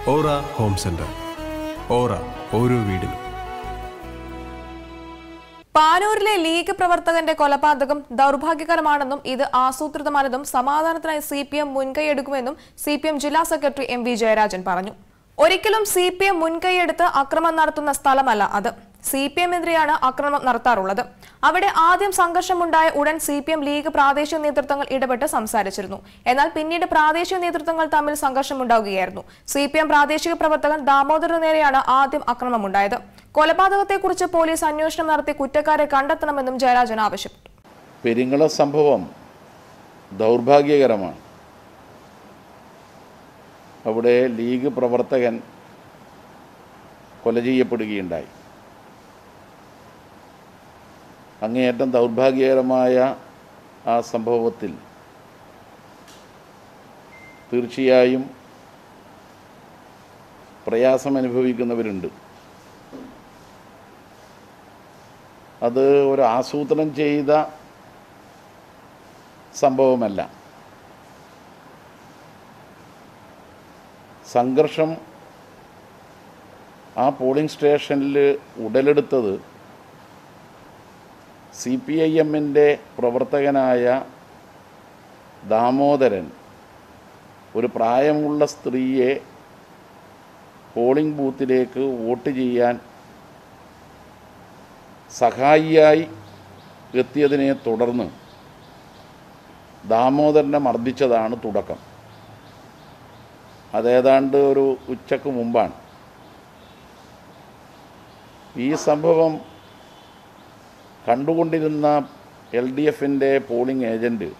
ഓറ home centre ഓറ ഓരോ വീടിനും പാനൂരിലെ league പ്രവർത്തകന്റെ കൊലപാതകം ദൗർഭാഗ്യകരമാണെന്നും ഇത് ആസൂത്രിതമാണെന്നും സമാധാനത്തിനായി സി പി എം മുൻകൈയെടുക്കുമെന്നും സി പി എം ജില്ലാ സെക്രട്ടറി എം വി ജയരാജൻ പറഞ്ഞു ഒരിക്കലും സി പി എം മുൻകൈയെടുത്ത് അക്രമം നടത്തുന്ന സ്ഥലമല്ല അത് സി പി എമ്മിനെതിരെയാണ് അക്രമം നടത്താറുള്ളത് അവിടെ ആദ്യം സംഘർഷമുണ്ടായ ഉടൻ സി പി എം ലീഗ് പ്രാദേശിക നേതൃത്വങ്ങൾ ഇടപെട്ട് സംസാരിച്ചിരുന്നു എന്നാൽ പിന്നീട് പ്രാദേശിക നേതൃത്വങ്ങൾ തമ്മിൽ സംഘർഷമുണ്ടാവുകയായിരുന്നു സി പി എം പ്രാദേശിക പ്രവർത്തകൻ ദാമോദരന് നേരെയാണ് ആദ്യം അക്രമമുണ്ടായത് കൊലപാതകത്തെക്കുറിച്ച് പോലീസ് അന്വേഷണം നടത്തി കുറ്റക്കാരെ കണ്ടെത്തണമെന്നും ജയരാജൻ ആവശ്യപ്പെട്ടു പെരിങ്ങള സംഭവം ദൗർഭാഗ്യകരമാണ് അവിടെ ലീഗ് പ്രവർത്തകൻ കൊല ചെയ്യപ്പെടുകയുണ്ടായി അങ്ങേയറ്റം ദൗർഭാഗ്യകരമായ ആ സംഭവത്തിൽ തീർച്ചയായും പ്രയാസം അനുഭവിക്കുന്നവരുണ്ട് അത് ഒരു ആസൂത്രണം ചെയ്ത സംഭവമല്ല സംഘർഷം ആ പോളിംഗ് സ്റ്റേഷനിൽ ഉടലെടുത്തത് സി പി ഐ എമ്മിൻ്റെ പ്രവർത്തകനായ ദാമോദരൻ ഒരു പ്രായമുള്ള സ്ത്രീയെ പോളിംഗ് ബൂത്തിലേക്ക് വോട്ട് ചെയ്യാൻ സഹായിയായി എത്തിയതിനെ തുടർന്ന് ദാമോദരനെ മർദ്ദിച്ചതാണ് തുടക്കം അതേതാണ്ട് ഒരു ഉച്ചക്ക് മുമ്പാണ് ഈ സംഭവം കണ്ടുകൊണ്ടിരുന്ന എൽ ഡി എഫിൻ്റെ പോളിംഗ് ഏജൻറ്റ്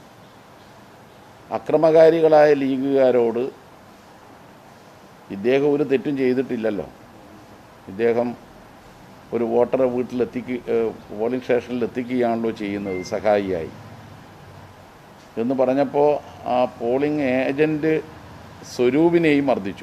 അക്രമകാരികളായ ലീഗുകാരോട് ഇദ്ദേഹം ഒരു തെറ്റും ചെയ്തിട്ടില്ലല്ലോ ഇദ്ദേഹം ഒരു വോട്ടറെ വീട്ടിലെത്തിക്ക് ഏഹ് പോളിംഗ് സ്റ്റേഷനിൽ എത്തിക്കുകയാണല്ലോ ചെയ്യുന്നത് സഹായിയായി എന്ന് പറഞ്ഞപ്പോൾ ആ പോളിംഗ് ഏജൻറ്റ് സ്വരൂപിനെയും മർദ്ദിച്ചു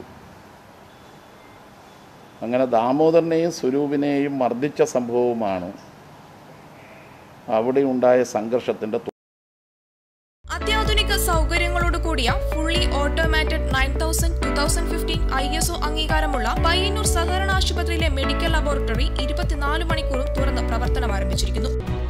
അങ്ങനെ ദാമോദരനെയും സ്വരൂപിനെയും മർദ്ദിച്ച സംഭവമാണ് അവിടെ ഉണ്ടായ സംഘർഷത്തിൻ്റെ അത്യാധുനിക സൗകര്യങ്ങളോട് കൂടിയ fully automated nine thousand two thousand fifteen I S O അംഗീകാരമുള്ള പയ്യന്നൂർ സഹകരണ ആശുപത്രിയിലെ മെഡിക്കൽ ലബോറട്ടറി ഇരുപത്തിനാല് മണിക്കൂറും തുറന്ന് പ്രവർത്തനം ആരംഭിച്ചിരിക്കുന്നു